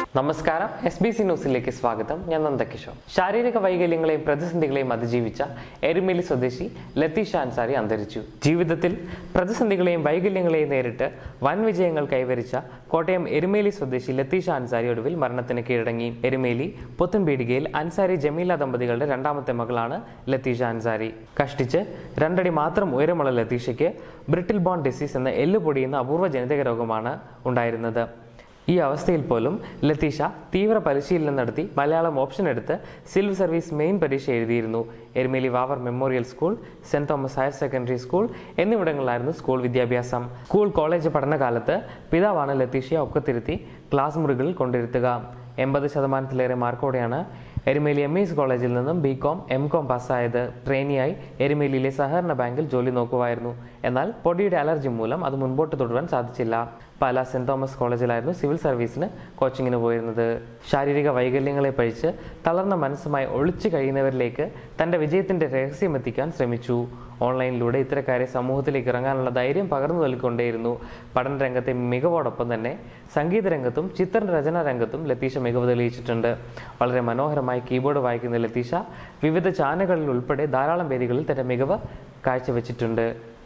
നമസ്കാരം S B C ന്യൂസിലേക്ക് സ്വാഗതം ഞാൻ നന്ദകിഷോർ ശാരീരിക വൈകല്യങ്ങളെയും പ്രതിസന്ധികളെയും അതിജീവിച്ച എരുമേലി സ്വദേശി ലത്തീഷ അൻസാരി അന്തരിച്ചു ജീവിതത്തിൽ പ്രതിസന്ധികളെയും വൈകല്യങ്ങളെയും നേരിട്ട് വൻ വിജയങ്ങൾ കൈവരിച്ച കോട്ടയം എരുമേലി സ്വദേശി ലത്തീഷ അൻസാരി ഒടുവിൽ മരണത്തിന് കീഴടങ്ങി എരുമേലി പുത്തൻപീടികയിൽ അൻസാരി ജമീല ദമ്പതികളുടെ രണ്ടാമത്തെ മകളാണ് ലത്തീഷ അൻസാരി കഷ്ടിച്ച് രണ്ടടി മാത്രം ഉയരമുള്ള ലത്തീഷയ്ക്ക് ബ്രിട്ടിൽ ബോൺ ഡിസീസ് എന്ന എല്ല് പൊടിയുന്ന അപൂർവ ജനിതക രോഗമാണ് ഉണ്ടായിരുന്നത് ഈ അവസ്ഥയിൽ പോലും ലത്തീഷ തീവ്ര പരിശീലനം നടത്തി മലയാളം ഓപ്ഷൻ എടുത്ത് സിവിൽ സർവീസ് മെയിൻ പരീക്ഷ എഴുതിയിരുന്നു Erumeli Vavar memorial school saint Thomas higher secondary school എന്നിവിടങ്ങളിലായിരുന്നു സ്കൂൾ വിദ്യാഭ്യാസം സ്കൂൾ കോളേജ് പഠനകാലത്ത് പിതാവാണ് ലത്തീഷയെ ഒക്കത്തിരുത്തി ക്ലാസ് മുറികളിൽ കൊണ്ടിരുത്തുക എൺപത് ശതമാനത്തിലേറെ മാർക്കോടെയാണ് എരുമേലി എം എസ് കോളേജിൽ നിന്നും ബി കോം എം കോം പാസ്സായത് ട്രെയിനിയായി എരുമേലിയിലെ സഹകരണ ബാങ്കിൽ ജോലി നോക്കുമായിരുന്നു എന്നാൽ പൊടിയുടെ അലർജി മൂലം അത് മുൻപോട്ട് തുടരാൻ സാധിച്ചില്ല പാല സെന്റ് തോമസ് കോളേജിലായിരുന്നു സിവിൽ സർവീസിന് കോച്ചിങ്ങിന് പോയിരുന്നത് ശാരീരിക വൈകല്യങ്ങളെ പഴിച്ച് തളർന്ന മനസ്സുമായി ഒളിച്ചു കഴിയുന്നവരിലേക്ക് തന്റെ വിജയത്തിന്റെ രഹസ്യം എത്തിക്കാൻ ശ്രമിച്ചു ഓൺലൈനിലൂടെ ഇത്തരക്കാരെ സമൂഹത്തിലേക്ക് ഇറങ്ങാനുള്ള ധൈര്യം പകർന്നു നൽകിക്കൊണ്ടേയിരുന്നു പഠന രംഗത്തെ മികവോടൊപ്പം തന്നെ സംഗീത രംഗത്തും ചിത്രരചനാ രംഗത്തും ലത്തീഷ മികവ് തെളിയിച്ചിട്ടുണ്ട് വളരെ മനോഹരമായി കീബോർഡ് വായിക്കുന്ന ലത്തീഷ വിവിധ ചാനലുകളിൽ ഉൾപ്പെടെ ധാരാളം വേദികളിൽ തന്റെ മികവ് കാഴ്ചവെച്ചിട്ടുണ്ട്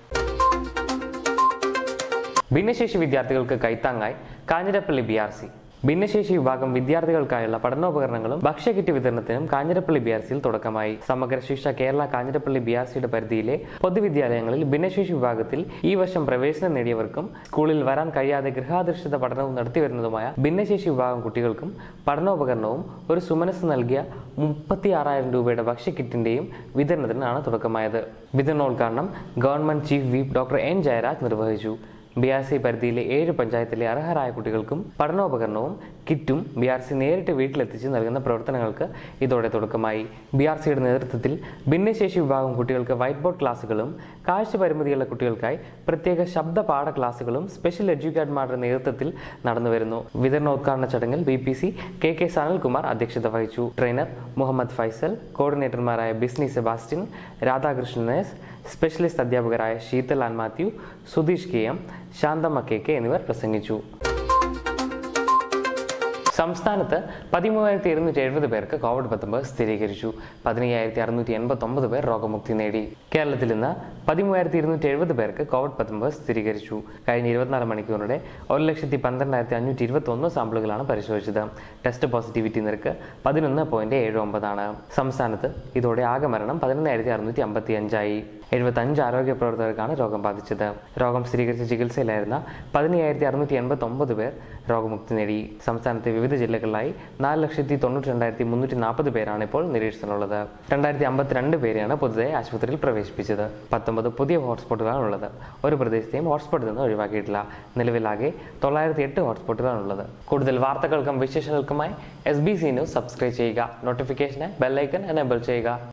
ഭിന്നശേഷി വിദ്യാർത്ഥികൾക്ക് കൈത്താങ്ങായി കാഞ്ഞിരപ്പള്ളി ബി ആർ സി ഭിന്നശേഷി വിഭാഗം വിദ്യാർത്ഥികൾക്കായുള്ള പഠനോപകരണങ്ങളും ഭക്ഷ്യക്കിറ്റ് വിതരണത്തിനും കാഞ്ഞിരപ്പള്ളി ബി ആർ സിയിൽ തുടക്കമായി സമഗ്ര ശിക്ഷ കേരള കാഞ്ഞിരപ്പള്ളി ബി ആർ സിയുടെ പരിധിയിലെ പൊതുവിദ്യാലയങ്ങളിൽ ഭിന്നശേഷി വിഭാഗത്തിൽ ഈ വർഷം പ്രവേശനം നേടിയവർക്കും സ്കൂളിൽ വരാൻ കഴിയാതെ ഗൃഹാധിഷ്ഠിത പഠനവും നടത്തിവരുന്നതുമായ ഭിന്നശേഷി വിഭാഗം കുട്ടികൾക്കും പഠനോപകരണവും ഒരു സുമനസ് നൽകിയ മുപ്പത്തി ആറായിരം രൂപയുടെ ഭക്ഷ്യക്കിറ്റിന്റെയും വിതരണത്തിനാണ് തുടക്കമായത് വിതരണോദ്ഘാടനം government chief whip doctor N Jayaraj നിർവഹിച്ചു ബി ആർ സി പരിധിയിലെ ഏഴ് പഞ്ചായത്തിലെ അർഹരായ കുട്ടികൾക്കും പഠനോപകരണവും കിറ്റും ബി ആർ സി നേരിട്ട് വീട്ടിലെത്തിച്ച് നൽകുന്ന പ്രവർത്തനങ്ങൾക്ക് ഇതോടെ തുടക്കമായി ബി ആർ സിയുടെ നേതൃത്വത്തിൽ ഭിന്നശേഷി വിഭാഗം കുട്ടികൾക്ക് വൈറ്റ് ബോർഡ് ക്ലാസുകളും കാഴ്ച പരിമിതിയുള്ള കുട്ടികൾക്കായി പ്രത്യേക ശബ്ദ പാഠ ക്ലാസുകളും സ്പെഷ്യൽ എഡ്യൂക്കേറ്റർമാരുടെ നേതൃത്വത്തിൽ നടന്നുവരുന്നു വിതരണോദ്ഘാടന ചടങ്ങിൽ B P C K K Sanalkumar അധ്യക്ഷത വഹിച്ചു ട്രെയിനർ മുഹമ്മദ് ഫൈസൽ കോർഡിനേറ്റർമാരായ Bisni Sebastian Radhakrishnan S specialist അധ്യാപകരായ Sheethal Ann Mathew Sudheesh K M Santhamma K K എന്നിവർ പ്രസംഗിച്ചു സംസ്ഥാനത്ത് പതിമൂവായിരത്തി ഇരുന്നൂറ്റി എഴുപത് പേർക്ക് കോവിഡ് പത്തൊമ്പത് സ്ഥിരീകരിച്ചു പതിനയ്യായിരത്തി അറുന്നൂറ്റി എൺപത്തി ഒമ്പത് പേർ രോഗമുക്തി നേടി കേരളത്തിൽ ഇന്ന് പതിമൂവായിരത്തി ഇരുന്നൂറ്റി എഴുപത് പേർക്ക് കോവിഡ് പത്തൊമ്പത് സ്ഥിരീകരിച്ചു കഴിഞ്ഞ ഇരുപത്തിനാല് മണിക്കൂറിടെ ഒരു ലക്ഷത്തി പന്ത്രണ്ടായിരത്തി അഞ്ഞൂറ്റി ഇരുപത്തി ഒന്ന് സാമ്പിളുകളാണ് പരിശോധിച്ചത് ടെസ്റ്റ് പോസിറ്റിവിറ്റി നിരക്ക് പതിനൊന്ന് പോയിന്റ് ഏഴ് ഒമ്പതാണ് സംസ്ഥാനത്ത് ഇതോടെ ആകെ മരണം പതിനൊന്നായിരത്തി അറുന്നൂറ്റി അമ്പത്തി അഞ്ചായി എഴുപത്തഞ്ച് ആരോഗ്യ പ്രവർത്തകർക്കാണ് രോഗം ബാധിച്ചത് രോഗം സ്ഥിരീകരിച്ച ചികിത്സയിലായിരുന്ന പതിനയ്യായിരത്തി അറുന്നൂറ്റി എൺപത്തി ഒമ്പത് പേർ രോഗമുക്തി നേടി സംസ്ഥാനത്തെ വിവിധ ജില്ലകളിലായി നാല് ലക്ഷത്തി തൊണ്ണൂറ്റി രണ്ടായിരത്തി മുന്നൂറ്റി നാൽപ്പത് പേരാണ് ഇപ്പോൾ നിരീക്ഷണത്തിലുള്ളത് രണ്ടായിരത്തി അമ്പത്തിരണ്ട് പേരെയാണ് പുതുതായി ആശുപത്രിയിൽ പ്രവേശിപ്പിച്ചത് പത്തൊമ്പത് പുതിയ ഹോട്ട്സ്പോട്ടുകളാണ് ഉള്ളത് ഒരു പ്രദേശത്തെയും ഹോട്ട്സ്പോട്ടിൽ നിന്ന് ഒഴിവാക്കിയിട്ടില്ല നിലവിലാകെ തൊള്ളായിരത്തി എട്ട് ഹോട്ട്സ്പോട്ടുകളാണ് ഉള്ളത് കൂടുതൽ വാർത്തകൾക്കും വിശേഷങ്ങൾക്കുമായി S B C news subscribe ചെയ്യുക നോട്ടിഫിക്കേഷന് ബെല്ലൈക്കൻ എനേബിൾ ചെയ്യുക